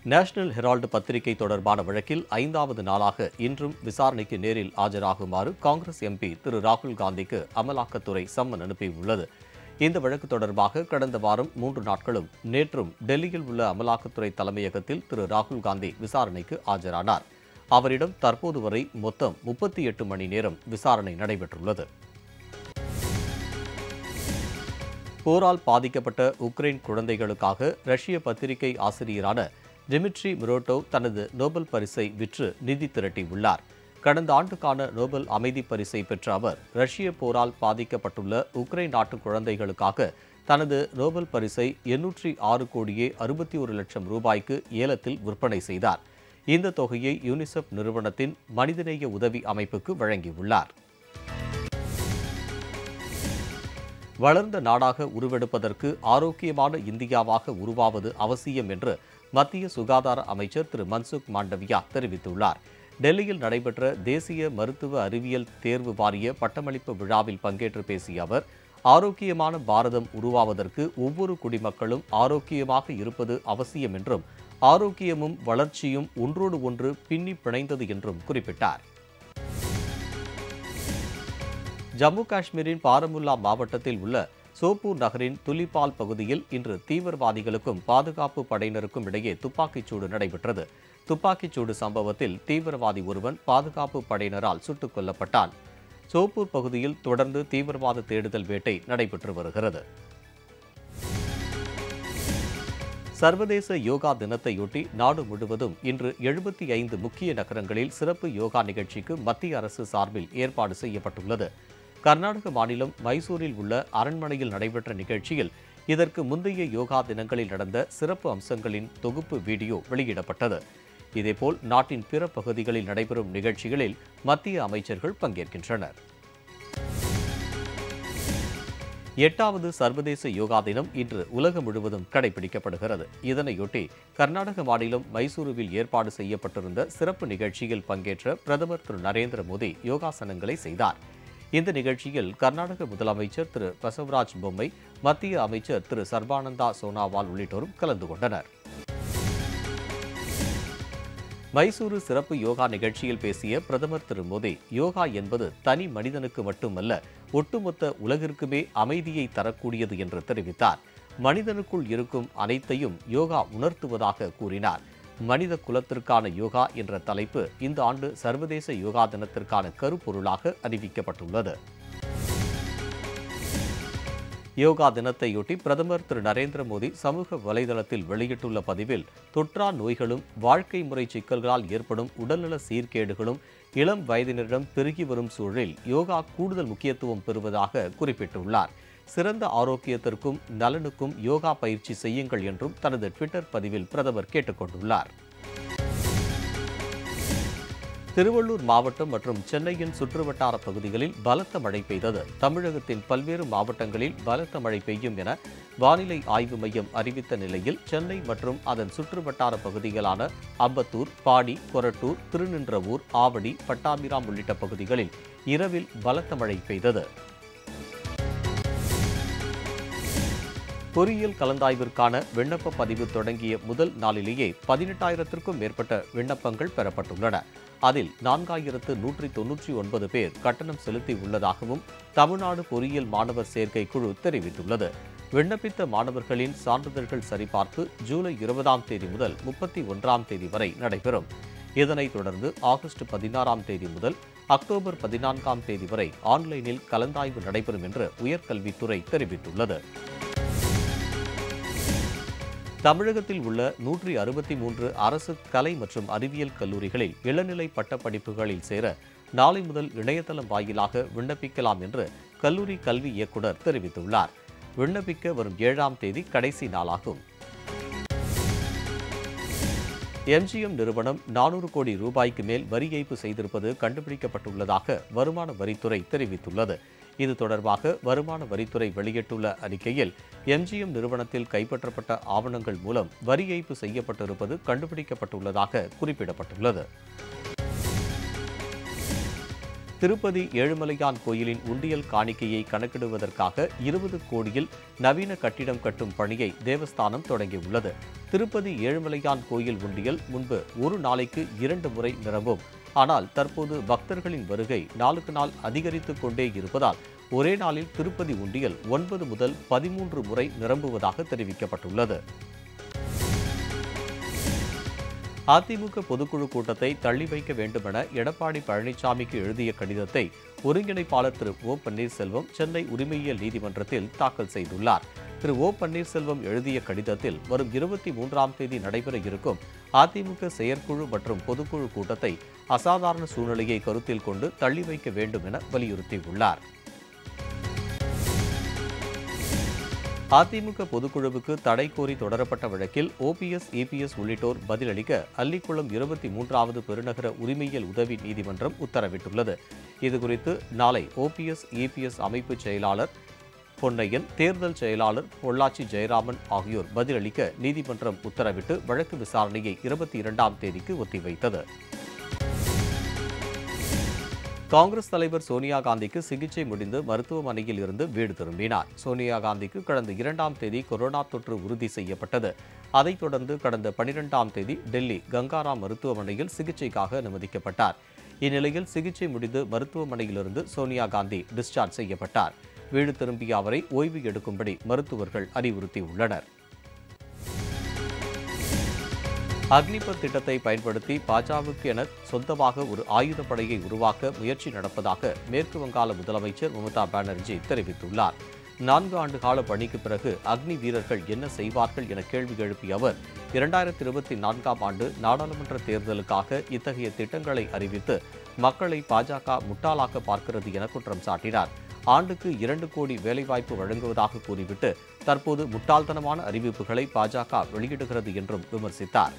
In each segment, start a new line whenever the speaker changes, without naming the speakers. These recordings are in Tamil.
நேஷனல் ஹெரால்டு பத்திரிகை தொடர்பான வழக்கில் ஐந்தாவது நாளாக இன்றும் விசாரணைக்கு நேரில் ஆஜராகுமாறு காங்கிரஸ் எம்பி திரு ராகுல் காந்திக்கு அமலாக்கத்துறை சம்மன் அனுப்பியுள்ளது இந்த வழக்கு தொடர்பாக கடந்த வாரம் மூன்று நாட்களும் நேற்றும் டெல்லியில் உள்ள அமலாக்கத்துறை தலைமையகத்தில் திரு ராகுல் காந்தி விசாரணைக்கு ஆஜரானார் அவரிடம் தற்போது வரை மொத்தம் முப்பத்தி எட்டு மணி நேரம் விசாரணை நடைபெற்றுள்ளது போரால் பாதிக்கப்பட்ட உக்ரைன் குழந்தைகளுக்காக ரஷ்ய பத்திரிகை ஆசிரியரான டிமிட்ரி மிரோட்டோவ் தனது நோபல் பரிசை விற்று நிதி திரட்டியுள்ளார் கடந்த ஆண்டுக்கான நோபல் அமைதி பரிசை பெற்ற அவர் ரஷ்ய போரால் பாதிக்கப்பட்டுள்ள உக்ரைன் நாட்டு குழந்தைகளுக்காக தனது நோபல் பரிசை எண்ணூற்றி ஆறு கோடியே அறுபத்தி ஒரு லட்சம் ரூபாய்க்கு ஏலத்தில் விற்பனை செய்தார் இந்த தொகையை யூனிசெஃப் நிறுவனத்தின் மனிதநேய உதவி அமைப்புக்கு வழங்கியுள்ளார் வளர்ந்த நாடாக உருவெடுப்பதற்கு ஆரோக்கியமான இந்தியாவாக உருவாவது அவசியம் என்று மத்திய சுகாதார அமைச்சர் திரு மன்சுக் மாண்டவியா தெரிவித்துள்ளார் டெல்லியில் நடைபெற்ற தேசிய மருத்துவ அறிவியல் தேர்வு வாரிய பட்டமளிப்பு விழாவில் பங்கேற்று பேசிய அவர் ஆரோக்கியமான பாரதம் உருவாவதற்கு ஒவ்வொரு குடிமக்களும் ஆரோக்கியமாக இருப்பது அவசியம் என்றும் ஆரோக்கியமும் வளர்ச்சியும் ஒன்றோடு ஒன்று பின்னி பிணைந்தது என்றும் குறிப்பிட்டார் ஜம்மு காஷ்மீரின் பாரமுல்லா மாவட்டத்தில் உள்ள சோப்பூர் நகரின் துலிபால் பகுதியில் இன்று தீவிரவாதிகளுக்கும் பாதுகாப்பு படையினருக்கும் இடையே துப்பாக்கிச் சூடு நடைபெற்றது துப்பாக்கிச் சூடு சம்பவத்தில் தீவிரவாதி ஒருவன் பாதுகாப்பு படையினரால் சுட்டுக் கொல்லப்பட்டான் சோப்பூர் பகுதியில் தொடர்ந்து தீவிரவாத தேடுதல் வேட்டை நடைபெற்று வருகிறது சர்வதேச யோகா தினத்தையொட்டி நாடு முழுவதும் இன்று எழுபத்தி ஐந்து முக்கிய நகரங்களில் சிறப்பு யோகா நிகழ்ச்சிக்கு மத்திய அரசு சார்பில் ஏற்பாடு செய்யப்பட்டுள்ளது கர்நாடக மாநிலம் மைசூரில் உள்ள அரண்மனையில் நடைபெற்ற நிகழ்ச்சியில் இதற்கு முந்தைய யோகா தினங்களில் நடந்த சிறப்பு அம்சங்களின் தொகுப்பு வீடியோ வெளியிடப்பட்டது இதேபோல் நாட்டின் பிற பகுதிகளில் நடைபெறும் நிகழ்ச்சிகளில் மத்திய அமைச்சர்கள் பங்கேற்கின்றனர் எட்டாவது சர்வதேச யோகா தினம் இன்று உலகம் முழுவதும் கடைபிடிக்கப்படுகிறது இதனையொட்டி கர்நாடக மாநிலம் மைசூருவில் ஏற்பாடு செய்யப்பட்டிருந்த சிறப்பு நிகழ்ச்சியில் பங்கேற்ற பிரதமர் திரு நரேந்திர மோடி யோகாசனங்களை செய்தார் இந்த நிகழ்ச்சியில் கர்நாடக முதலமைச்சர் திரு பசவராஜ் பொம்மை மத்திய அமைச்சர் திரு சர்பானந்தா சோனாவால் உள்ளிட்டோரும் கலந்து கொண்டனர் மைசூரு சிறப்பு யோகா நிகழ்ச்சியில் பேசிய பிரதமர் திரு மோடி யோகா என்பது தனி மனிதனுக்கு மட்டுமல்ல ஒட்டுமொத்த உலகிற்குமே அமைதியை தரக்கூடியது என்று தெரிவித்தார் மனிதனுக்குள் இருக்கும் அனைத்தையும் யோகா உணர்த்துவதாக கூறினார் மனித குலத்திற்கான யோகா என்ற தலைப்பு இந்த ஆண்டு சர்வதேச யோகா தினத்திற்கான கருப்பொருளாக அறிவிக்கப்பட்டுள்ளது யோகா தினத்தையொட்டி பிரதமர் திரு நரேந்திர மோடி சமூக வலைதளத்தில் வெளியிட்டுள்ள பதிவில் தொற்றா நோய்களும் வாழ்க்கை முறை சிக்கல்களால் ஏற்படும் உடல்நல சீர்கேடுகளும் இளம் வயதினரிடம் பெருகி வரும் சூழலில் யோகா கூடுதல் முக்கியத்துவம் பெறுவதாக குறிப்பிட்டுள்ளார் சிறந்த ஆரோக்கியத்திற்கும் நலனுக்கும் யோகா பயிற்சி செய்யுங்கள் என்றும் தனது ட்விட்டர் பதிவில் பிரதமர் கேட்டுக்கொண்டுள்ளார் திருவள்ளூர் மாவட்டம் மற்றும் சென்னையின் சுற்றுவட்டார பகுதிகளில் பலத்த மழை பெய்தது தமிழகத்தின் பல்வேறு மாவட்டங்களில் பலத்த மழை பெய்யும் என வானிலை ஆய்வு மையம் அறிவித்த நிலையில் சென்னை மற்றும் அதன் சுற்றுவட்டார பகுதிகளான அம்பத்தூர் பாடி கொரட்டூர் திருநின்றவூர் ஆவடி பட்டாபிராம் உள்ளிட்ட பகுதிகளில் இரவில் பலத்த மழை பெய்தது பொறியியல் கலந்தாய்விற்கான விண்ணப்ப பதிவு தொடங்கிய முதல் நாளிலேயே பதினெட்டாயிரத்திற்கும் மேற்பட்ட விண்ணப்பங்கள் பெறப்பட்டுள்ளன அதில் நான்காயிரத்து நூற்றி தொன்னூற்றி ஒன்பது பேர் கட்டணம் செலுத்தி உள்ளதாகவும் தமிழ்நாடு பொறியியல் மாணவர் சேர்க்கை குழு தெரிவித்துள்ளது விண்ணப்பித்த மாணவர்களின் சான்றிதழ்கள் சரிபார்ப்பு ஜூலை இருபதாம் தேதி முதல் முப்பத்தி ஒன்றாம் தேதி வரை நடைபெறும் இதனைத் தொடர்ந்து ஆகஸ்ட் பதினாறாம் தேதி முதல் அக்டோபர் பதினான்காம் தேதி வரை ஆன்லைனில் கலந்தாய்வு நடைபெறும் என்று உயர்கல்வித்துறை தெரிவித்துள்ளது தமிழகத்தில் உள்ள நூற்றி அறுபத்தி மூன்று அரசு கலை மற்றும் அறிவியல் கல்லூரிகளில் இளநிலை பட்டப்படிப்புகளில் சேர நாளை முதல் இணையதளம் வாயிலாக விண்ணப்பிக்கலாம் என்று கல்லூரி கல்வி இயக்குனர் தெரிவித்துள்ளார் விண்ணப்பிக்க வரும் ஏழாம் தேதி கடைசி நாளாகும் எம்ஜிஎம் நிறுவனம் நானூறு கோடி ரூபாய்க்கு மேல் வரி ஏய்ப்பு செய்திருப்பது கண்டுபிடிக்கப்பட்டுள்ளதாக வருமான வரித்துறை தெரிவித்துள்ளது இது தொடர்பாக வருமான வரித்துறை வெளியிட்டுள்ள அறிக்கையில் எம்ஜிஎம் நிறுவனத்தில் கைப்பற்றப்பட்ட ஆவணங்கள் மூலம் வரி ஏய்ப்பு செய்யப்பட்டிருப்பது கண்டுபிடிக்கப்பட்டுள்ளதாக குறிப்பிடப்பட்டுள்ளது திருப்பதி ஏழுமலையான் கோயிலின் உண்டியல் காணிக்கையை கணக்கிடுவதற்காக இருபது கோடியில் நவீன கட்டிடம் கட்டும் பணியை தேவஸ்தானம் தொடங்கியுள்ளது திருப்பதி ஏழுமலையான் கோயில் உண்டியல் முன்பு ஒரு நாளைக்கு இரண்டு முறை நிரம்பும் ஆனால் தற்போது பக்தர்களின் வருகை நாளுக்கு நாள் அதிகரித்துக் கொண்டே இருப்பதால் ஒரே நாளில் திருப்பதி உண்டியல் ஒன்பது முதல் பதிமூன்று முறை நிரம்புவதாக தெரிவிக்கப்பட்டுள்ளது அதிமுக பொதுக்குழு கூட்டத்தை தள்ளி வைக்க வேண்டுமென எடப்பாடி பழனிசாமிக்கு எழுதிய கடிதத்தை ஒருங்கிணைப்பாளர் திரு ஓ பன்னீர்செல்வம் சென்னை உரிமையியல் நீதிமன்றத்தில் தாக்கல் செய்துள்ளார் திரு ஓ பன்னீர்செல்வம் எழுதிய கடிதத்தில் வரும் இருபத்தி மூன்றாம் தேதி நடைபெற இருக்கும் அதிமுக செயற்குழு மற்றும் பொதுக்குழு கூட்டத்தை அசாதாரண சூழ்நிலையை கருத்தில் கொண்டு தள்ளி வைக்க வேண்டும் என வலியுறுத்தியுள்ளார் அதிமுக பொதுக்குழுவுக்கு தடை கோரி தொடரப்பட்ட வழக்கில் ஓபிஎஸ் இபிஎஸ் உள்ளிட்டோர் பதிலளிக்க அல்லிக்குளம் இருபத்தி மூன்றாவது பெருநகர உரிமையியல் உதவி நீதிமன்றம் உத்தரவிட்டுள்ளது இதுகுறித்து நாளை ஓபிஎஸ் இபிஎஸ் அமைப்பு செயலாளர் பொன்னையன் தேர்தல் செயலாளர் பொள்ளாச்சி ஜெயராமன் ஆகியோர் பதிலளிக்க நீதிமன்றம் உத்தரவிட்டு வழக்கு விசாரணையை இருபத்தி இரண்டாம் தேதிக்கு ஒத்திவைத்தது காங்கிரஸ் தலைவர் சோனியா காந்திக்கு சிகிச்சை முடிந்து மருத்துவமனையில் இருந்து வீடு திரும்பினார் சோனியா காந்திக்கு கடந்த இரண்டாம் தேதி கொரோனா தொற்று உறுதி செய்யப்பட்டது அதைத் தொடர்ந்து கடந்த பனிரெண்டாம் தேதி டெல்லி கங்காராம் மருத்துவமனையில் சிகிச்சைக்காக அனுமதிக்கப்பட்டார் இந்நிலையில் சிகிச்சை முடிந்து மருத்துவமனையிலிருந்து சோனியா காந்தி டிஸ்சார்ஜ் செய்யப்பட்டார் வீடு திரும்பிய அவரை ஓய்வு எடுக்கும்படி மருத்துவர்கள் அறிவுறுத்தியுள்ளனர் அக்னிபத் திட்டத்தை பயன்படுத்தி பாஜகவுக்கு என சொந்தமாக ஒரு ஆயுதப்படையை உருவாக்க முயற்சி நடப்பதாக மேற்கு வங்காள முதலமைச்சர் மமதா பானர்ஜி தெரிவித்துள்ளார் நான்கு ஆண்டு கால பணிக்கு பிறகு அக்னி வீரர்கள் என்ன செய்வார்கள் என கேள்வி எழுப்பிய அவர் இரண்டாயிரத்தி இருபத்தி நான்காம் ஆண்டு நாடாளுமன்ற தேர்தலுக்காக இத்தகைய திட்டங்களை அறிவித்து மக்களை பாஜக முட்டாளாக்க பார்க்கிறது என குற்றம் சாட்டினார் ஆண்டுக்கு இரண்டு கோடி வேலைவாய்ப்பு வழங்குவதாக கூறிவிட்டு தற்போது முட்டாள்தனமான அறிவிப்புகளை பாஜக வெளியிடுகிறது என்றும் விமர்சித்தார்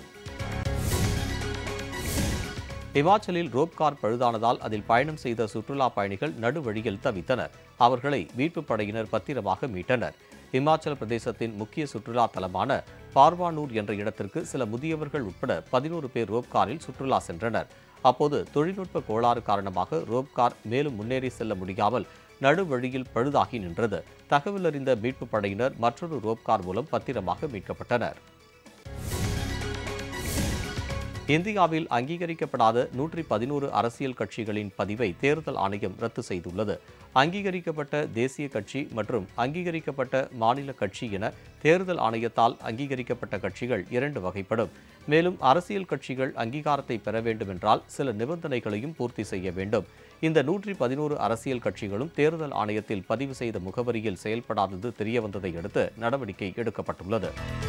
இமாச்சலில் ரோப் கார் பழுதானதால் அதில் பயணம் செய்த சுற்றுலா பயணிகள் நடுவழியில் தவித்தனர் அவர்களை மீட்புப் படையினர் பத்திரமாக மீட்டனர் இமாச்சல பிரதேசத்தின் முக்கிய சுற்றுலா தலமான பார்வானூர் என்ற இடத்திற்கு சில முதியவர்கள் உட்பட பதினோரு பேர் ரோப் காரில் சுற்றுலா சென்றனர் அப்போது தொழில்நுட்ப கோளாறு காரணமாக ரோப் கார் மேலும் முன்னேறி செல்ல முடியாமல் நடுவழியில் பழுதாகி நின்றது தகவல் அறிந்த மீட்புப் படையினர் மற்றொரு ரோப் கார் மூலம் பத்திரமாக மீட்கப்பட்டனர் இந்தியாவில் அங்கீகரிக்கப்படாத நூற்றி பதினோரு அரசியல் கட்சிகளின் பதிவை தேர்தல் ஆணையம் ரத்து செய்துள்ளது அங்கீகரிக்கப்பட்ட தேசிய கட்சி மற்றும் அங்கீகரிக்கப்பட்ட மாநில கட்சி என தேர்தல் ஆணையத்தால் அங்கீகரிக்கப்பட்ட கட்சிகள் இரண்டு வகைப்படும் மேலும் அரசியல் கட்சிகள் அங்கீகாரத்தை பெற வேண்டுமென்றால் சில நிபந்தனைகளையும் பூர்த்தி செய்ய வேண்டும் இந்த நூற்றி பதினோரு அரசியல் கட்சிகளும் தேர்தல் ஆணையத்தில் பதிவு செய்த முகவரியில் செயல்படாதது தெரியவந்ததை அடுத்து நடவடிக்கை எடுக்கப்பட்டுள்ளது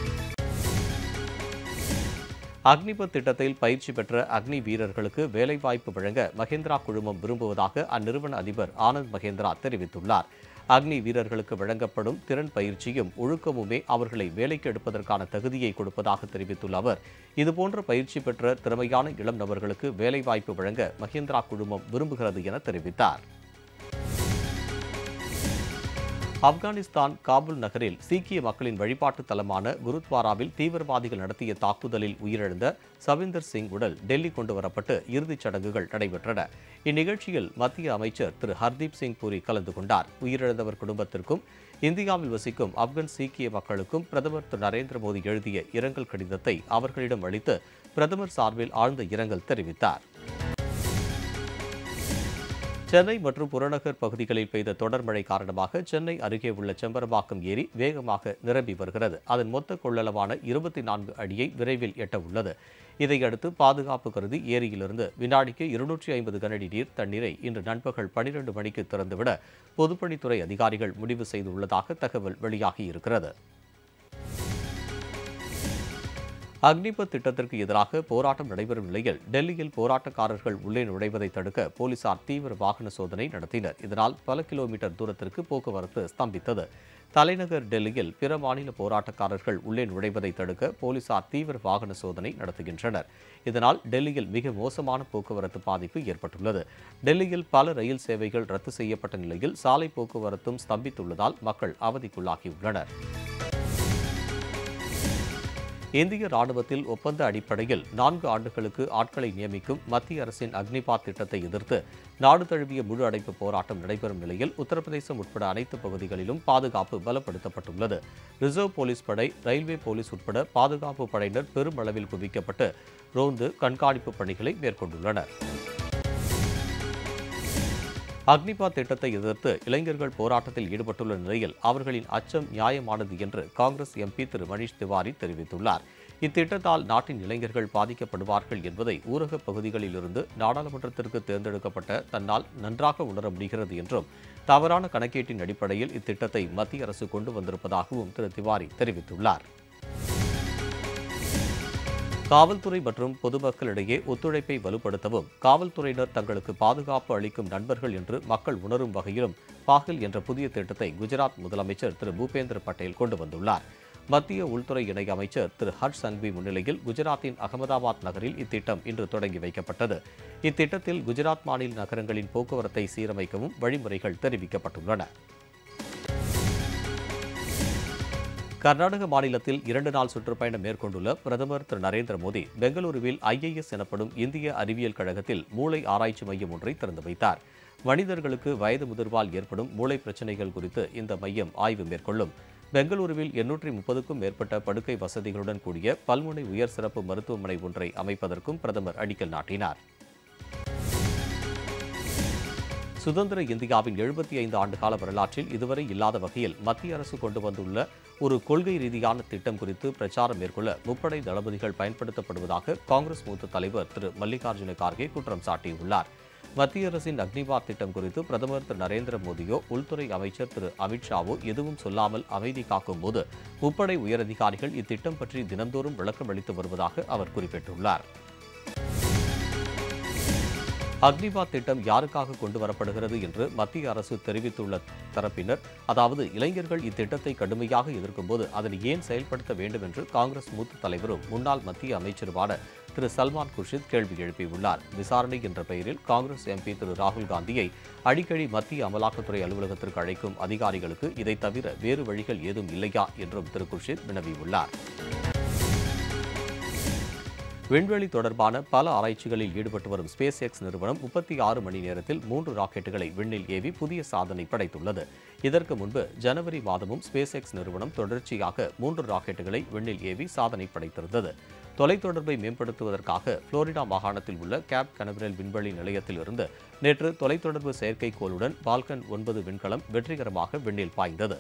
அக்னிபத் திட்டத்தில் பயிற்சி பெற்ற அக்னி வீரர்களுக்கு வேலைவாய்ப்பு வழங்க மகேந்திரா குழுமம் விரும்புவதாக அந்நிறுவன அதிபர் ஆனந்த் மகேந்திரா தெரிவித்துள்ளார் அக்னி வீரர்களுக்கு வழங்கப்படும் திறன் பயிற்சியும் ஒழுக்கமுமே அவர்களை வேலைக்கு எடுப்பதற்கான தகுதியை கொடுப்பதாக தெரிவித்துள்ள அவர் இதுபோன்ற பயிற்சி பெற்ற திறமையான இளம் நபர்களுக்கு வேலைவாய்ப்பு வழங்க மகேந்திரா குழுமம் விரும்புகிறது என தெரிவித்தார் ஆப்கானிஸ்தான் காபூல் நகரில் சீக்கிய மக்களின் வழிபாட்டு தலமான குருத்வாராவில் தீவிரவாதிகள் நடத்திய தாக்குதலில் உயிரிழந்த சவிந்தர் சிங் உடல் டெல்லி கொண்டு வரப்பட்டு இறுதிச் சடங்குகள் நடைபெற்றன இந்நிகழ்ச்சியில் மத்திய அமைச்சர் திரு ஹர்தீப் சிங் பூரி கலந்து கொண்டார் உயிரிழந்தவர் குடும்பத்திற்கும் இந்தியாவில் வசிக்கும் ஆப்கன் சீக்கிய மக்களுக்கும் பிரதமர் திரு நரேந்திர மோடி எழுதிய இரங்கல் கடிதத்தை அவர்களிடம் அளித்து பிரதமர் சார்பில் ஆழ்ந்த இரங்கல் தெரிவித்தார் சென்னை மற்றும் புறநகர் பகுதிகளில் பெய்த தொடர் மழை காரணமாக சென்னை அருகே உள்ள செம்பரம்பாக்கம் ஏரி வேகமாக நிரம்பி வருகிறது அதன் மொத்த கொள்ளளவான இருபத்தி நான்கு அடியை விரைவில் எட்ட உள்ளது இதையடுத்து பாதுகாப்பு கருதி ஏரியிலிருந்து வினாடிக்கு இருநூற்றி ஐம்பது கனஅடி நீர் தண்ணீரை இன்று நண்பகல் பனிரெண்டு மணிக்கு திறந்துவிட பொதுப்பணித்துறை அதிகாரிகள் முடிவு செய்துள்ளதாக தகவல் வெளியாகியிருக்கிறது அக்னிபத் திட்டத்திற்கு எதிராக போராட்டம் நடைபெறும் நிலையில் டெல்லியில் போராட்டக்காரர்கள் உள்ளே நுழைவதை தடுக்க போலீசார் தீவிர வாகன சோதனை நடத்தினர் இதனால் பல கிலோமீட்டர் தூரத்திற்கு போக்குவரத்து ஸ்தம்பித்தது தலைநகர் டெல்லியில் பிற மாநில போராட்டக்காரர்கள் உள்ளே நுழைவதை தடுக்க போலீசார் தீவிர வாகன சோதனை நடத்துகின்றனர் இதனால் டெல்லியில் மிக மோசமான போக்குவரத்து பாதிப்பு ஏற்பட்டுள்ளது டெல்லியில் பல ரயில் சேவைகள் ரத்து செய்யப்பட்ட நிலையில் சாலை போக்குவரத்தும் ஸ்தம்பித்துள்ளதால் மக்கள் அவதிக்குள்ளாகியுள்ளனர் இந்திய ராணுவத்தில் ஒப்பந்த அடிப்படையில் நான்கு ஆண்டுகளுக்கு ஆட்களை நியமிக்கும் மத்திய அரசின் அக்னிபாத் திட்டத்தை எதிர்த்து நாடு தழுவிய முழு அடைப்பு போராட்டம் நடைபெறும் நிலையில் உத்தரப்பிரதேசம் உட்பட அனைத்து பகுதிகளிலும் பாதுகாப்பு பலப்படுத்தப்பட்டுள்ளது ரிசர்வ் போலீஸ் படை ரயில்வே போலீஸ் உட்பட பாதுகாப்பு படையினர் பெருமளவில் குவிக்கப்பட்டு ரோந்து கண்காணிப்பு பணிகளை மேற்கொண்டுள்ளனர் அக்னிபாத் திட்டத்தை எதிர்த்து இளைஞர்கள் போராட்டத்தில் ஈடுபட்டுள்ள நிலையில் அவர்களின் அச்சம் நியாயமானது என்று காங்கிரஸ் எம்பி திரு மணீஷ் திவாரி தெரிவித்துள்ளார் இத்திட்டத்தால் நாட்டின் இளைஞர்கள் பாதிக்கப்படுவார்கள் என்பதை ஊரகப் பகுதிகளிலிருந்து நாடாளுமன்றத்திற்கு தேர்ந்தெடுக்கப்பட்ட தன்னால் நன்றாக உணர முடிகிறது என்றும் தவறான கணக்கீட்டின் அடிப்படையில் இத்திட்டத்தை மத்திய அரசு கொண்டு வந்திருப்பதாகவும் திரு திவாரி தெரிவித்துள்ளார் காவல்துறை மற்றும் பொதுமக்களிடையே ஒத்துழைப்பை வலுப்படுத்தவும் காவல்துறையினர் தங்களுக்கு பாதுகாப்பு அளிக்கும் நண்பர்கள் என்று மக்கள் உணரும் வகையிலும் பாகில் என்ற புதிய திட்டத்தை குஜராத் முதலமைச்சர் திரு பூபேந்திர பட்டேல் கொண்டு வந்துள்ளார் மத்திய உள்துறை இணை அமைச்சர் திரு ஹர்ஷ் சங்வி முன்னிலையில் குஜராத்தின் அகமதாபாத் நகரில் இத்திட்டம் இன்று தொடங்கி வைக்கப்பட்டது இத்திட்டத்தில் குஜராத் மாநில நகரங்களின் போக்குவரத்தை சீரமைக்கவும் வழிமுறைகள் தெரிவிக்கப்பட்டுள்ளன கர்நாடக மாநிலத்தில் இரண்டு நாள் சுற்றுப்பயணம் மேற்கொண்டுள்ள பிரதமர் திரு நரேந்திர மோடி பெங்களூருவில் ஐஏஎஸ் எனப்படும் இந்திய அறிவியல் கழகத்தில் மூளை ஆராய்ச்சி மையம் ஒன்றை திறந்து வைத்தார் மனிதர்களுக்கு வயது முதிர்வால் ஏற்படும் மூளை பிரச்சினைகள் குறித்து இந்த மையம் ஆய்வு மேற்கொள்ளும் பெங்களூருவில் எண்ணூற்றி முப்பதுக்கும் மேற்பட்ட படுக்கை வசதிகளுடன் கூடிய பல்முனை உயர் சிறப்பு மருத்துவமனை ஒன்றை அமைப்பதற்கும் பிரதமர் அடிக்கல் நாட்டினார் சுதந்திர இந்தியாவின் எழுபத்தி ஐந்து ஆண்டு கால வரலாற்றில் இதுவரை இல்லாத வகையில் மத்திய அரசு கொண்டு வந்துள்ள ஒரு கொள்கை ரீதியான திட்டம் குறித்து பிரச்சாரம் மேற்கொள்ள முப்படை தளபதிகள் பயன்படுத்தப்படுவதாக காங்கிரஸ் மூத்த தலைவர் திரு மல்லிகார்ஜுன கார்கே குற்றம் சாட்டியுள்ளார் மத்திய அரசின் அக்னிபாத் திட்டம் குறித்து பிரதமர் திரு நரேந்திர மோடியோ உள்துறை அமைச்சர் திரு அமித்ஷாவோ எதுவும் சொல்லாமல் அமைதி காக்கும் போது முப்படை உயரதிகாரிகள் இத்திட்டம் பற்றி தினந்தோறும் விளக்கம் அளித்து வருவதாக அவர் குறிப்பிட்டுள்ளார் அக்னிபாத் திட்டம் யாருக்காக கொண்டு வரப்படுகிறது என்று மத்திய அரசு தெரிவித்துள்ள தரப்பினர் அதாவது இளைஞர்கள் இத்திட்டத்தை கடுமையாக எதிர்க்கும்போது அதனை ஏன் செயல்படுத்த வேண்டும் என்று காங்கிரஸ் மூத்த தலைவரும் முன்னாள் மத்திய அமைச்சருமான திரு சல்மான் குர்ஷித் கேள்வி எழுப்பியுள்ளார் விசாரணை என்ற பெயரில் காங்கிரஸ் எம்பி திரு ராகுல் காந்தியை அடிக்கடி மத்திய அமலாக்கத்துறை அலுவலகத்திற்கு அழைக்கும் அதிகாரிகளுக்கு இதை தவிர வேறு வழிகள் ஏதும் இல்லையா என்றும் திரு குர்ஷித் வினவியுள்ளார் விண்வெளி தொடர்பான பல ஆராய்ச்சிகளில் ஈடுபட்டு வரும் ஸ்பேஸ் எக்ஸ் நிறுவனம் முப்பத்தி ஆறு மணி நேரத்தில் மூன்று ராக்கெட்டுகளை விண்ணில் ஏவி புதிய சாதனை படைத்துள்ளது இதற்கு முன்பு ஜனவரி மாதமும் ஸ்பேஸ் எக்ஸ் நிறுவனம் தொடர்ச்சியாக மூன்று ராக்கெட்டுகளை விண்ணில் ஏவி சாதனை படைத்திருந்தது தொலைத்தொடர்பை மேம்படுத்துவதற்காக புளோரிடா மாகாணத்தில் உள்ள கேப் கனவரல் விண்வெளி நிலையத்திலிருந்து நேற்று தொலைத்தொடர்பு செயற்கைக்கோளுடன் பால்கன் ஒன்பது விண்கலம் வெற்றிகரமாக விண்ணில் பாய்ந்தது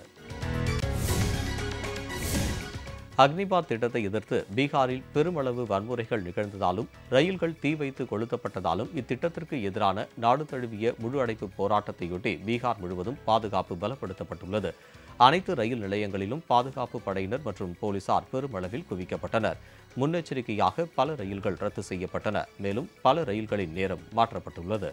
அக்னிபாத் திட்டத்தை எதிர்த்து பீகாரில் பெருமளவு வன்முறைகள் நிகழ்ந்ததாலும் ரயில்கள் தீ வைத்து கொளுத்தப்பட்டதாலும் இத்திட்டத்திற்கு எதிரான நாடு தழுவிய முழு அடைப்பு போராட்டத்தையொட்டி பீகார் முழுவதும் பாதுகாப்பு பலப்படுத்தப்பட்டுள்ளது அனைத்து ரயில் நிலையங்களிலும் பாதுகாப்பு படையினர் மற்றும் போலீசார் பெருமளவில் குவிக்கப்பட்டனர் முன்னெச்சரிக்கையாக பல ரயில்கள் ரத்து செய்யப்பட்டன மேலும் பல ரயில்களின் நேரம் மாற்றப்பட்டுள்ளது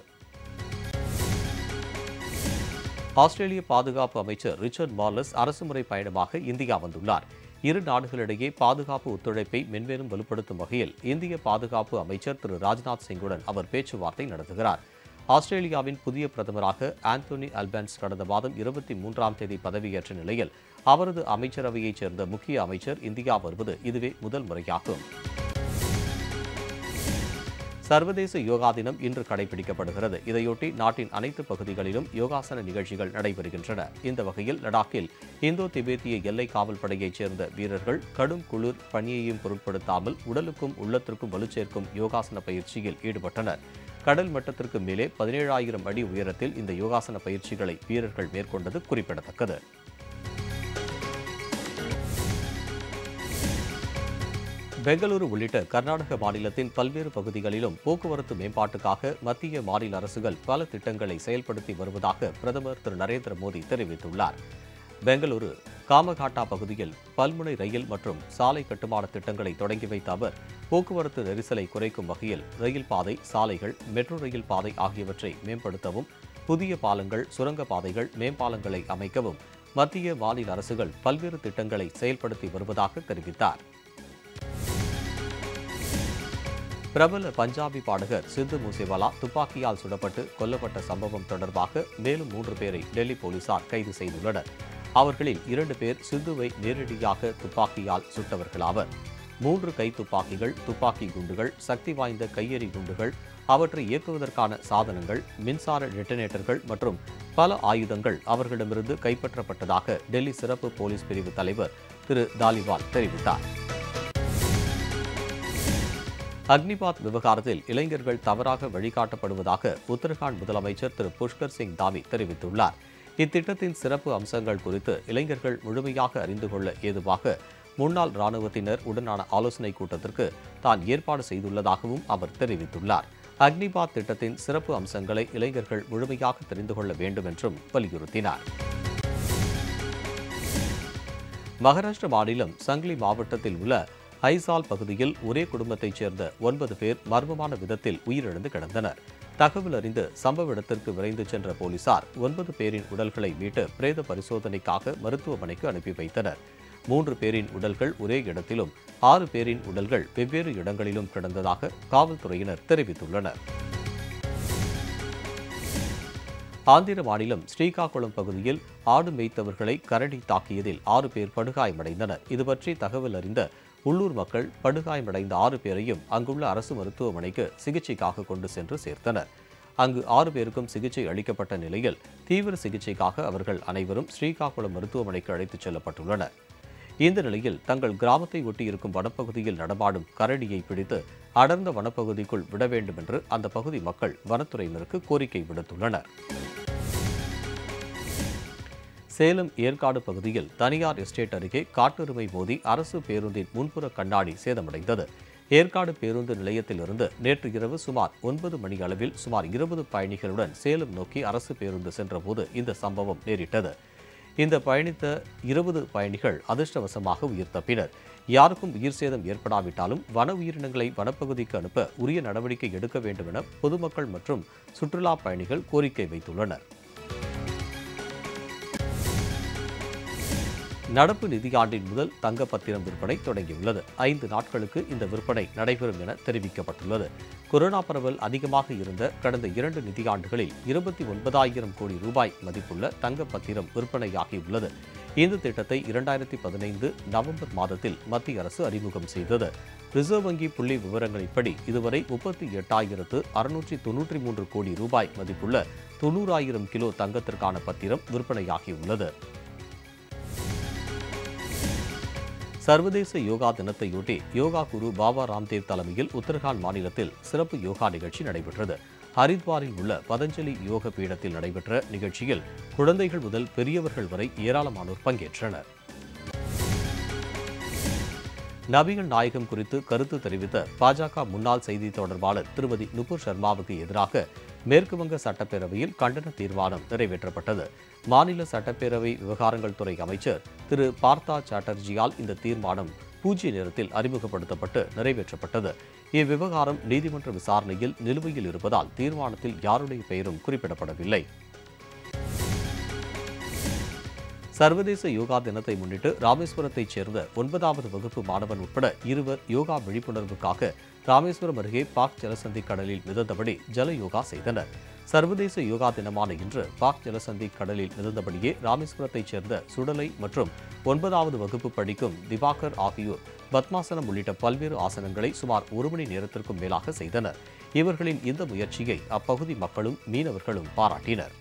ஆஸ்திரேலிய பாதுகாப்பு அமைச்சர் ரிச்சர்ட் மார்லஸ் அரசுமுறை பயணமாக இந்தியா வந்துள்ளார் இரு நாடுகளிடையே பாதுகாப்பு ஒத்துழைப்பை மென்மேலும் வலுப்படுத்தும் வகையில் இந்திய பாதுகாப்பு அமைச்சர் திரு ராஜ்நாத் சிங்குடன் அவர் பேச்சுவார்த்தை நடத்துகிறார் ஆஸ்திரேலியாவின் புதிய பிரதமராக ஆந்தோனி அல்பன்ஸ் கடந்த மாதம் இருபத்தி மூன்றாம் தேதி பதவியேற்ற நிலையில் அவரது அமைச்சரவையைச் சேர்ந்த முக்கிய அமைச்சர் இந்தியா வருவது இதுவே முதல் முறையாகும் சர்வதேச யோகா தினம் இன்று கடைபிடிக்கப்படுகிறது இதையொட்டி நாட்டின் அனைத்து பகுதிகளிலும் யோகாசன நிகழ்ச்சிகள் நடைபெறுகின்றன இந்த வகையில் லடாக்கில் இந்தோ திபேத்திய எல்லை காவல் படையைச் சேர்ந்த வீரர்கள் கடும் குளிர் பணியையும் பொருட்படுத்தாமல் உடலுக்கும் உள்ளத்திற்கும் வலுச்சேர்க்கும் யோகாசன பயிற்சியில் ஈடுபட்டனர் கடல் மட்டத்திற்கு மேலே பதினேழாயிரம் அடி உயரத்தில் இந்த யோகாசன பயிற்சிகளை வீரர்கள் மேற்கொண்டது குறிப்பிடத்தக்கது பெங்களூரு உள்ளிட்ட கர்நாடக மாநிலத்தின் பல்வேறு பகுதிகளிலும் போக்குவரத்து மேம்பாட்டுக்காக மத்திய மாநில அரசுகள் பல திட்டங்களை செயல்படுத்தி வருவதாக பிரதமர் திரு நரேந்திர மோடி தெரிவித்துள்ளார் பெங்களூரு காமகாட்டா பகுதியில் பல்முனை ரயில் மற்றும் சாலை கட்டுமான திட்டங்களை தொடங்கி வைத்த அவர் போக்குவரத்து நெரிசலை குறைக்கும் வகையில் ரயில் பாதை சாலைகள் மெட்ரோ ரயில் பாதை ஆகியவற்றை மேம்படுத்தவும் புதிய பாலங்கள் சுரங்க பாதைகள் மேம்பாலங்களை அமைக்கவும் மத்திய மாநில அரசுகள் பல்வேறு திட்டங்களை செயல்படுத்தி வருவதாக தெரிவித்தார் பிரபல பஞ்சாபி பாடகர் சித்து மூசேவாலா துப்பாக்கியால் சுடப்பட்டு கொல்லப்பட்ட சம்பவம் தொடர்பாக மேலும் மூன்று பேரை டெல்லி போலீசார் கைது செய்துள்ளனர் அவர்களில் இரண்டு பேர் சித்துவை நேரடியாக துப்பாக்கியால் சுட்டவர்களாவர் மூன்று கை துப்பாக்கிகள் துப்பாக்கி குண்டுகள் சக்தி வாய்ந்த கையெறி குண்டுகள் அவற்றை இயக்குவதற்கான சாதனங்கள் மின்சார டெட்டனேட்டர்கள் மற்றும் பல ஆயுதங்கள் அவர்களிடமிருந்து கைப்பற்றப்பட்டதாக டெல்லி சிறப்பு போலீஸ் பிரிவு தலைவர் திரு தாலிவால் தெரிவித்தார் அக்னிபாத் விவகாரத்தில் இளைஞர்கள் தவறாக வழிகாட்டப்படுவதாக உத்தரகாண்ட் முதலமைச்சர் திரு புஷ்கர் சிங் தாமி தெரிவித்துள்ளார் இத்திட்டத்தின் சிறப்பு அம்சங்கள் குறித்து இளைஞர்கள் முழுமையாக அறிந்து கொள்ள ஏதுவாக முன்னாள் ராணுவத்தினர் உடனான ஆலோசனைக் கூட்டத்திற்கு தான் ஏற்பாடு செய்துள்ளதாகவும் அவர் தெரிவித்துள்ளார் அக்னிபாத் திட்டத்தின் சிறப்பு அம்சங்களை இளைஞர்கள் முழுமையாக தெரிந்து கொள்ள வேண்டும் என்றும் வலியுறுத்தினார் மகாராஷ்டிர மாநிலம் சங்லி மாவட்டத்தில் உள்ள ஐசால் பகுதியில் ஒரே குடும்பத்தைச் சேர்ந்த ஒன்பது பேர் மர்மமான விதத்தில் உயிரிழந்து கிடந்தனர் தகவல் அறிந்து சம்பவ இடத்திற்கு விரைந்து சென்ற போலீசார் ஒன்பது பேரின் உடல்களை மீட்டு பிரேத பரிசோதனைக்காக மருத்துவமனைக்கு அனுப்பி வைத்தனர் மூன்று பேரின் உடல்கள் ஒரே இடத்திலும் ஆறு பேரின் உடல்கள் வெவ்வேறு இடங்களிலும் கிடந்ததாக காவல்துறையினர் தெரிவித்துள்ளனர் ஆந்திர மாநிலம் ஸ்ரீகாகுளம் பகுதியில் ஆடு மேய்த்தவர்களை கரடி தாக்கியதில் ஆறு பேர் படுகாயமடைந்தனர் இது பற்றி தகவல் அறிந்த உள்ளூர் மக்கள் படுகாயமடைந்த ஆறு பேரையும் அங்குள்ள அரசு மருத்துவமனைக்கு சிகிச்சைக்காக கொண்டு சென்று சேர்த்தனர் அங்கு ஆறு பேருக்கும் சிகிச்சை அளிக்கப்பட்ட நிலையில் தீவிர சிகிச்சைக்காக அவர்கள் அனைவரும் ஸ்ரீகாகுளம் மருத்துவமனைக்கு அழைத்துச் செல்லப்பட்டுள்ளனர் இந்த நிலையில் தங்கள் கிராமத்தை ஒட்டியிருக்கும் வனப்பகுதியில் நடமாடும் கரடியை பிடித்து அடர்ந்த வனப்பகுதிக்குள் விட வேண்டும் என்று அந்த பகுதி மக்கள் வனத்துறையினருக்கு கோரிக்கை விடுத்துள்ளனர் சேலம் ஏற்காடு பகுதியில் தனியார் எஸ்டேட் அருகே காட்டெருமை மோதி அரசு பேருந்தின் முன்புற கண்ணாடி சேதமடைந்தது ஏற்காடு பேருந்து நிலையத்திலிருந்து நேற்று இரவு சுமார் ஒன்பது மணி அளவில் சுமார் இருபது பயணிகளுடன் சேலம் நோக்கி அரசு பேருந்து சென்றபோது இந்த சம்பவம் நேரிட்டது இந்த பயணித்த இருபது பயணிகள் அதிர்ஷ்டவசமாக உயிர் தப்பினர் யாருக்கும் உயிர் சேதம் ஏற்படாவிட்டாலும் வன உயிரினங்களை வனப்பகுதிக்கு அனுப்ப உரிய நடவடிக்கை எடுக்க வேண்டும் என பொதுமக்கள் மற்றும் சுற்றுலா பயணிகள் கோரிக்கை வைத்துள்ளனர் நடப்பு நிதியாண்டின் முதல் தங்க பத்திரம் விற்பனை தொடங்கியுள்ளது ஐந்து நாட்களுக்கு இந்த விற்பனை நடைபெறும் என தெரிவிக்கப்பட்டுள்ளது கொரோனா பரவல் அதிகமாக இருந்த கடந்த இரண்டு நிதியாண்டுகளில் இருபத்தி ஒன்பதாயிரம் கோடி ரூபாய் மதிப்புள்ள தங்க பத்திரம் விற்பனையாகியுள்ளது இந்த திட்டத்தை இரண்டாயிரத்தி பதினைந்து நவம்பர் மாதத்தில் மத்திய அரசு அறிமுகம் செய்தது ரிசர்வ் வங்கி புள்ளி விவரங்களின்படி இதுவரை முப்பத்தி எட்டாயிரத்து அறுநூற்றி தொன்னூற்றி மூன்று கோடி ரூபாய் மதிப்புள்ள தொண்ணூறாயிரம் கிலோ தங்கத்திற்கான பத்திரம் விற்பனையாகியுள்ளது சர்வதேச யோகா தினத்தையொட்டி யோகா குரு பாபா ராம்தேவ் தலைமையில் உத்தரகாண்ட் மாநிலத்தில் சிறப்பு யோகா நிகழ்ச்சி நடைபெற்றது ஹரித்வாரில் உள்ள பதஞ்சலி யோக பீடத்தில் நடைபெற்ற நிகழ்ச்சியில் குழந்தைகள் முதல் பெரியவர்கள் வரை ஏராளமானோர் பங்கேற்றனர் நபிகள் நாயகம் குறித்து கருத்து தெரிவித்த பாஜக முன்னாள் செய்தி தொடர்பாளர் திருமதி நுபுர் சர்மாவுக்கு எதிராக மேற்குவங்க சட்டப்பேரவையில் கண்டன தீர்மானம் நிறைவேற்றப்பட்டது மாநில சட்டப்பேரவை விவகாரங்கள் துறை அமைச்சர் திரு பார்த்தா சாட்டர்ஜியால் இந்த தீர்மானம் பூஜ்ய நேரத்தில் அறிமுகப்படுத்தப்பட்டு நிறைவேற்றப்பட்டது இவ்விவகாரம் நீதிமன்ற விசாரணையில் நிலுவையில் இருப்பதால் தீர்மானத்தில் யாருடைய பெயரும் குறிப்பிடப்படவில்லை சர்வதேச யோகா தினத்தை முன்னிட்டு ராமேஸ்வரத்தைச் சேர்ந்த ஒன்பதாவது வகுப்பு மாணவன் உட்பட இருவர் யோகா விழிப்புணர்வுக்காக ராமேஸ்வரம் அருகே பாக் ஜலசந்தி கடலில் மிதந்தபடி ஜல யோகா செய்தனர் சர்வதேச யோகா தினமான இன்று பாக் ஜலசந்தி கடலில் மிதந்தபடியே ராமேஸ்வரத்தைச் சேர்ந்த சுடலை மற்றும் ஒன்பதாவது வகுப்பு படிக்கும் திவாகர் ஆகியோர் பத்மாசனம் உள்ளிட்ட பல்வேறு ஆசனங்களை சுமார் ஒரு மணி நேரத்திற்கும் மேலாக செய்தனர் இவர்களின் இந்த முயற்சியை அப்பகுதி மக்களும் மீனவர்களும் பாராட்டினர்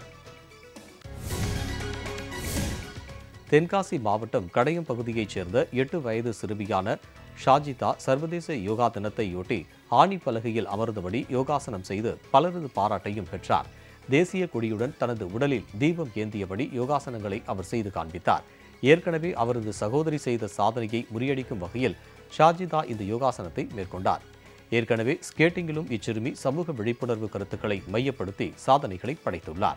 தென்காசி மாவட்டம் கடையம் பகுதியைச் சேர்ந்த எட்டு வயது சிறுமியான ஷாஜிதா சர்வதேச யோகா தினத்தையொட்டி ஆணி பலகையில் அமர்ந்தபடி யோகாசனம் செய்து பலரது பாராட்டையும் பெற்றார் தேசிய கொடியுடன் தனது உடலில் தீபம் ஏந்தியபடி யோகாசனங்களை அவர் செய்து காண்பித்தார் ஏற்கனவே அவரது சகோதரி செய்த சாதனையை முறியடிக்கும் வகையில் ஷாஜிதா இந்த யோகாசனத்தை மேற்கொண்டார் ஏற்கனவே ஸ்கேட்டிங்கிலும் இச்சிறுமி சமூக விழிப்புணர்வு கருத்துக்களை மையப்படுத்தி சாதனைகளை படைத்துள்ளார்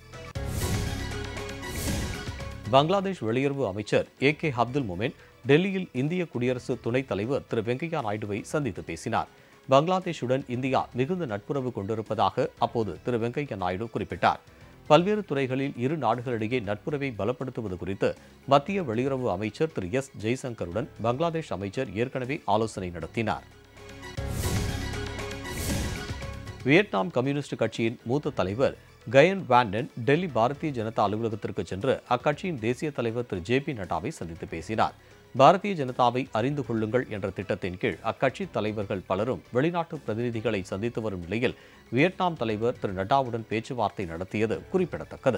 பங்களாதேஷ் வெளியுறவு அமைச்சர் ஏ கே அப்துல் மொமென் டெல்லியில் இந்திய குடியரசு துணைத் தலைவர் திரு வெங்கையா நாயுடுவை சந்தித்து பேசினார் பங்களாதேஷுடன் இந்தியா மிகுந்த நட்புறவு கொண்டிருப்பதாக அப்போது திரு வெங்கையா நாயுடு குறிப்பிட்டார் பல்வேறு துறைகளில் இரு நாடுகளிடையே நட்புறவை பலப்படுத்துவது குறித்து மத்திய வெளியுறவு அமைச்சர் திரு எஸ் ஜெய்சங்கருடன் பங்களாதேஷ் அமைச்சர் ஏற்கனவே ஆலோசனை நடத்தினார் வியட்நாம் கம்யூனிஸ்ட் கட்சியின் மூத்த தலைவர் கயன் வாண்டன் டெல்லி பாரதிய ஜனதா அலுவலகத்திற்கு சென்று அக்கட்சியின் தேசிய தலைவர் திரு ஜே பி நட்டாவை சந்தித்து பேசினார் பாரதிய ஜனதாவை அறிந்து கொள்ளுங்கள் என்ற திட்டத்தின் கீழ் அக்கட்சி தலைவர்கள் பலரும் வெளிநாட்டு பிரதிநிதிகளை சந்தித்து வரும் நிலையில் வியட்நாம் தலைவர் திரு நட்டாவுடன் பேச்சுவார்த்தை நடத்தியது குறிப்பிடத்தக்கது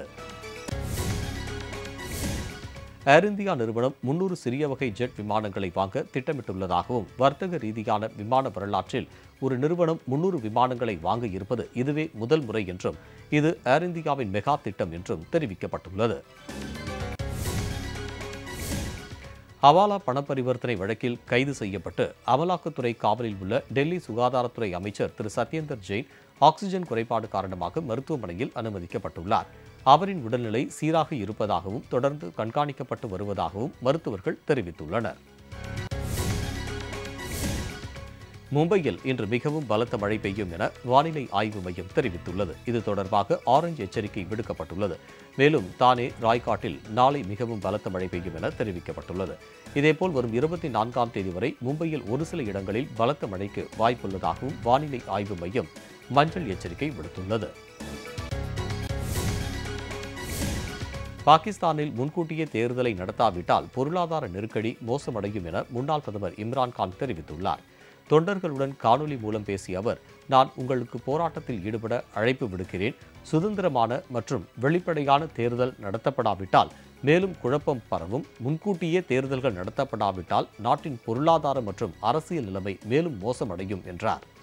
ஏர் இந்தியா நிறுவனம் முன்னூறு சிறிய வகை ஜெட் விமானங்களை வாங்க திட்டமிட்டுள்ளதாகவும் வர்த்தக ரீதியான விமான வரலாற்றில் ஒரு நிறுவனம் முன்னூறு விமானங்களை வாங்க இருப்பது இதுவே முதல் முறை என்றும் இது ஏர் இந்தியாவின் மெகா திட்டம் என்றும் தெரிவிக்கப்பட்டுள்ளது ஹவாலா பணப்பரிவர்த்தனை வழக்கில் கைது செய்யப்பட்டு அமலாக்கத்துறை காவலில் உள்ள டெல்லி சுகாதாரத்துறை அமைச்சர் திரு சத்யேந்தர் ஜெயின் ஆக்ஸிஜன் குறைபாடு காரணமாக மருத்துவமனையில் அனுமதிக்கப்பட்டுள்ளார் அவரின் உடல்நிலை சீராக இருப்பதாகவும் தொடர்ந்து கண்காணிக்கப்பட்டு வருவதாகவும் மருத்துவர்கள் தெரிவித்துள்ளனர் மும்பையில் இன்று மிகவும் பலத்த மழை பெய்யும் என வானிலை ஆய்வு மையம் தெரிவித்துள்ளது இது தொடர்பாக ஆரஞ்சு எச்சரிக்கை விடுக்கப்பட்டுள்ளது மேலும் தானே ராய்காட்டில் நாளை மிகவும் பலத்த மழை பெய்யும் என தெரிவிக்கப்பட்டுள்ளது இதேபோல் வரும் இருபத்தி நான்காம் தேதி வரை மும்பையில் ஒரு சில இடங்களில் பலத்த மழைக்கு வாய்ப்புள்ளதாகவும் வானிலை ஆய்வு மையம் மஞ்சள் எச்சரிக்கை விடுத்துள்ளது பாகிஸ்தானில் முன்கூட்டியே தேர்தலை நடத்தாவிட்டால் பொருளாதார நெருக்கடி மோசமடையும் என முன்னாள் பிரதமர் இம்ரான்கான் தெரிவித்துள்ளார் தொண்டர்களுடன் காணொலி மூலம் பேசிய அவர் நான் உங்களுக்கு போராட்டத்தில் ஈடுபட அழைப்பு விடுக்கிறேன் சுதந்திரமான மற்றும் வெளிப்படையான தேர்தல் நடத்தப்படாவிட்டால் மேலும் குழப்பம் பரவும் முன்கூட்டியே தேர்தல்கள் நடத்தப்படாவிட்டால் நாட்டின் பொருளாதார மற்றும் அரசியல் நிலைமை மேலும் மோசமடையும் என்றார்